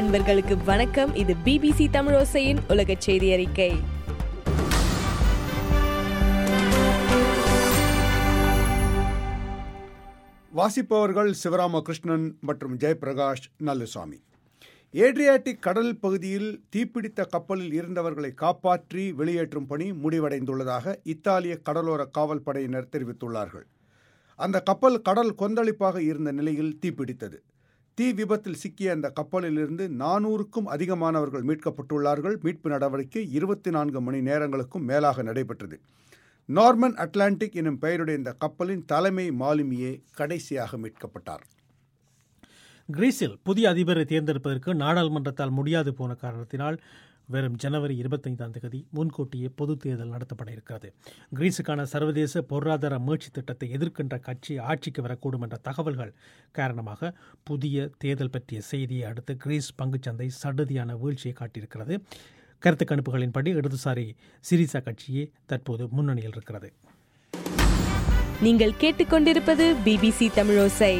அன்பர்களுக்கு வணக்கம் இது பிபிசி தமிழோசையின் உலக செய்தி அறிக்கை வாசிப்பவர்கள் சிவராமகிருஷ்ணன் மற்றும் ஜெயபிரகாஷ் நல்லுசாமி ஏட்ரியாட்டிக் கடல் பகுதியில் தீப்பிடித்த கப்பலில் இருந்தவர்களை காப்பாற்றி வெளியேற்றும் பணி முடிவடைந்துள்ளதாக இத்தாலிய கடலோர காவல் படையினர் தெரிவித்துள்ளார்கள் அந்த கப்பல் கடல் கொந்தளிப்பாக இருந்த நிலையில் தீப்பிடித்தது தீ விபத்தில் சிக்கிய அந்த கப்பலிலிருந்து நானூறுக்கும் அதிகமானவர்கள் மீட்கப்பட்டுள்ளார்கள் மீட்பு நடவடிக்கை இருபத்தி நான்கு மணி நேரங்களுக்கும் மேலாக நடைபெற்றது நார்மன் அட்லாண்டிக் எனும் பெயருடைய இந்த கப்பலின் தலைமை மாலுமியே கடைசியாக மீட்கப்பட்டார் கிரீஸில் புதிய அதிபரை தேர்ந்தெடுப்பதற்கு நாடாளுமன்றத்தால் முடியாது போன காரணத்தினால் வரும் ஜனவரி இருபத்தைந்தாம் தேதி முன்கூட்டியே பொதுத் தேர்தல் நடத்தப்பட இருக்கிறது கிரீஸுக்கான சர்வதேச பொருளாதார மீட்சி திட்டத்தை எதிர்க்கின்ற கட்சி ஆட்சிக்கு வரக்கூடும் என்ற தகவல்கள் காரணமாக புதிய தேர்தல் பற்றிய செய்தியை அடுத்து கிரீஸ் பங்குச்சந்தை சடுதியான வீழ்ச்சியை காட்டியிருக்கிறது கருத்து கணிப்புகளின்படி இடதுசாரி சிரிசா கட்சியே தற்போது முன்னணியில் இருக்கிறது நீங்கள் கேட்டுக்கொண்டிருப்பது பிபிசி தமிழோசை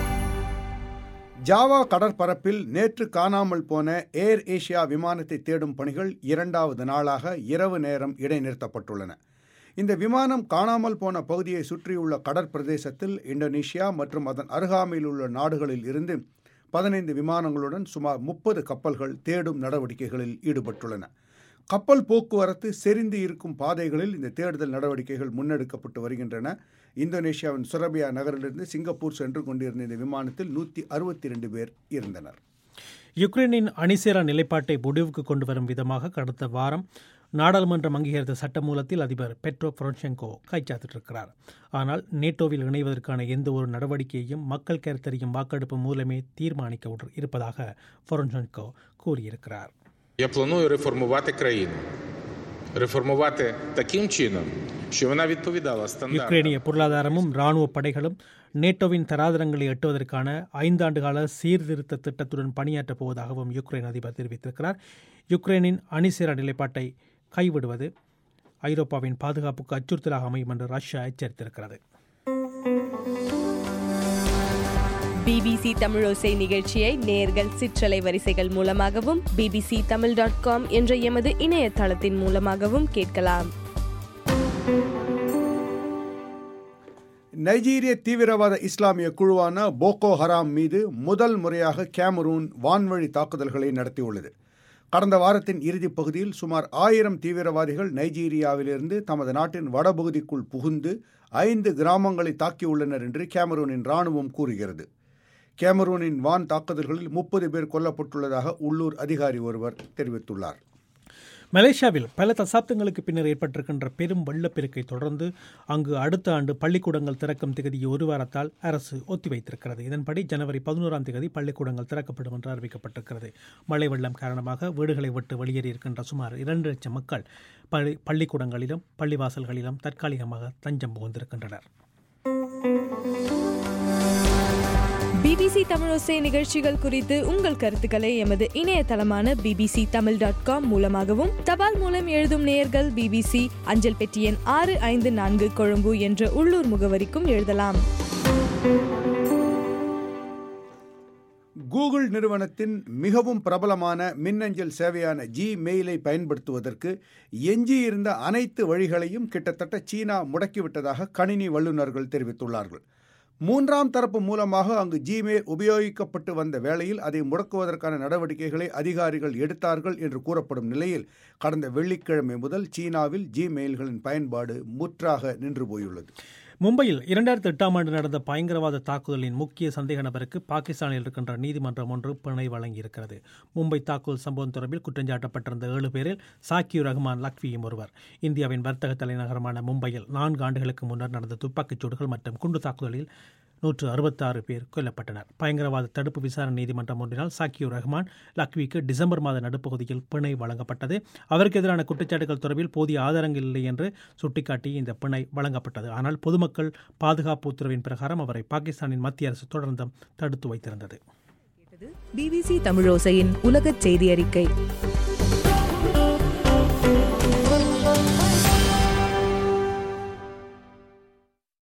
ஜாவா கடற்பரப்பில் நேற்று காணாமல் போன ஏர் ஏஷியா விமானத்தை தேடும் பணிகள் இரண்டாவது நாளாக இரவு நேரம் இடைநிறுத்தப்பட்டுள்ளன இந்த விமானம் காணாமல் போன பகுதியை சுற்றியுள்ள கடற்பிரதேசத்தில் இந்தோனேஷியா மற்றும் அதன் அருகாமையில் உள்ள நாடுகளில் இருந்து பதினைந்து விமானங்களுடன் சுமார் முப்பது கப்பல்கள் தேடும் நடவடிக்கைகளில் ஈடுபட்டுள்ளன கப்பல் போக்குவரத்து செறிந்து இருக்கும் பாதைகளில் இந்த தேடுதல் நடவடிக்கைகள் முன்னெடுக்கப்பட்டு வருகின்றன இந்தோனேஷியாவின் சுரபியா நகரிலிருந்து சிங்கப்பூர் சென்று கொண்டிருந்த இந்த விமானத்தில் நூற்றி அறுபத்தி ரெண்டு பேர் இருந்தனர் யுக்ரைனின் அணிசேரா நிலைப்பாட்டை முடிவுக்கு கொண்டு வரும் விதமாக கடந்த வாரம் நாடாளுமன்றம் அங்கீகரித்த சட்டமூலத்தில் அதிபர் பெட்ரோ பொரோஷெங்கோ கைச்சாத்திட்டிருக்கிறார் ஆனால் நேட்டோவில் இணைவதற்கான எந்த ஒரு நடவடிக்கையையும் மக்கள் கருத்தறியும் வாக்கெடுப்பு மூலமே தீர்மானிக்க இருப்பதாக பொரோஷெங்கோ கூறியிருக்கிறார் Я планую реформувати країну. Реформувати таким чином, що вона відповідала стандартам. யுக்ரேனிய பொருளாதாரமும் இராணுவ படைகளும் நேட்டோவின் தராதரங்களை எட்டுவதற்கான ஐந்தாண்டு கால சீர்திருத்த திட்டத்துடன் பணியாற்றப் போவதாகவும் யுக்ரைன் அதிபர் தெரிவித்திருக்கிறார் யுக்ரைனின் அணிசேரா நிலைப்பாட்டை கைவிடுவது ஐரோப்பாவின் பாதுகாப்புக்கு அச்சுறுத்தலாக அமையும் என்று ரஷ்யா எச்சரித்திருக்கிறது பிபிசி தமிழோசை நிகழ்ச்சியை நேர்கள் சிற்றலை வரிசைகள் மூலமாகவும் பிபிசி தமிழ் டாட் காம் என்ற எமது இணையதளத்தின் மூலமாகவும் கேட்கலாம் நைஜீரிய தீவிரவாத இஸ்லாமிய குழுவான போகோ ஹராம் மீது முதல் முறையாக கேமரூன் வான்வழி தாக்குதல்களை நடத்தியுள்ளது கடந்த வாரத்தின் இறுதிப் பகுதியில் சுமார் ஆயிரம் தீவிரவாதிகள் நைஜீரியாவிலிருந்து தமது நாட்டின் வடபகுதிக்குள் புகுந்து ஐந்து கிராமங்களை தாக்கியுள்ளனர் என்று கேமரூனின் ராணுவம் கூறுகிறது கேமரூனின் வான் தாக்குதல்களில் முப்பது பேர் கொல்லப்பட்டுள்ளதாக உள்ளூர் அதிகாரி ஒருவர் தெரிவித்துள்ளார் மலேசியாவில் பல தசாப்தங்களுக்கு பின்னர் ஏற்பட்டிருக்கின்ற பெரும் வெள்ளப்பெருக்கை தொடர்ந்து அங்கு அடுத்த ஆண்டு பள்ளிக்கூடங்கள் திறக்கும் திகதியை ஒரு வாரத்தால் அரசு ஒத்திவைத்திருக்கிறது இதன்படி ஜனவரி பதினோராம் தேதி பள்ளிக்கூடங்கள் திறக்கப்படும் என்று அறிவிக்கப்பட்டிருக்கிறது மழை வெள்ளம் காரணமாக வீடுகளை விட்டு வெளியேறியிருக்கின்ற சுமார் இரண்டு லட்சம் மக்கள் பள்ளி பள்ளிக்கூடங்களிலும் பள்ளிவாசல்களிலும் தற்காலிகமாக தஞ்சம் புகுந்திருக்கின்றனர் பிபிசி தமிழோசை நிகழ்ச்சிகள் குறித்து உங்கள் கருத்துக்களை எமது இணையதளமான பிபிசி தமிழ் டாட் காம் மூலமாகவும் தபால் மூலம் எழுதும் நேயர்கள் பிபிசி அஞ்சல் பெட்டி எண் ஆறு ஐந்து நான்கு கொழும்பு என்ற உள்ளூர் முகவரிக்கும் எழுதலாம் கூகுள் நிறுவனத்தின் மிகவும் பிரபலமான மின்னஞ்சல் சேவையான ஜி மெயிலை பயன்படுத்துவதற்கு எஞ்சியிருந்த அனைத்து வழிகளையும் கிட்டத்தட்ட சீனா முடக்கிவிட்டதாக கணினி வல்லுநர்கள் தெரிவித்துள்ளார்கள் மூன்றாம் தரப்பு மூலமாக அங்கு ஜிமெயில் உபயோகிக்கப்பட்டு வந்த வேளையில் அதை முடக்குவதற்கான நடவடிக்கைகளை அதிகாரிகள் எடுத்தார்கள் என்று கூறப்படும் நிலையில் கடந்த வெள்ளிக்கிழமை முதல் சீனாவில் ஜிமெயில்களின் பயன்பாடு முற்றாக நின்று போயுள்ளது மும்பையில் இரண்டாயிரத்தி எட்டாம் ஆண்டு நடந்த பயங்கரவாத தாக்குதலின் முக்கிய சந்தேக நபருக்கு பாகிஸ்தானில் இருக்கின்ற நீதிமன்றம் ஒன்று பிணை வழங்கியிருக்கிறது மும்பை தாக்குதல் சம்பவம் தொடர்பில் குற்றஞ்சாட்டப்பட்டிருந்த ஏழு பேரில் சாக்கியூர் ரஹ்மான் லக்வியும் ஒருவர் இந்தியாவின் வர்த்தக தலைநகரமான மும்பையில் நான்கு ஆண்டுகளுக்கு முன்னர் நடந்த துப்பாக்கிச் சூடுகள் மற்றும் குண்டு தாக்குதலில் நூற்று அறுபத்தாறு பேர் கொல்லப்பட்டனர் பயங்கரவாத தடுப்பு விசாரணை நீதிமன்றம் ஒன்றினால் சாக்கியூர் ரஹ்மான் லக்விக்கு டிசம்பர் மாத நடுப்பகுதியில் பிணை வழங்கப்பட்டது அவருக்கு எதிரான குற்றச்சாட்டுகள் தொடர்பில் போதிய ஆதாரங்கள் இல்லை என்று சுட்டிக்காட்டி இந்த பிணை வழங்கப்பட்டது ஆனால் பொதுமக்கள் பாதுகாப்பு உத்தரவின் பிரகாரம் அவரை பாகிஸ்தானின் மத்திய அரசு தொடர்ந்தும் தடுத்து வைத்திருந்தது பிபிசி தமிழோசையின் உலகச் செய்தி அறிக்கை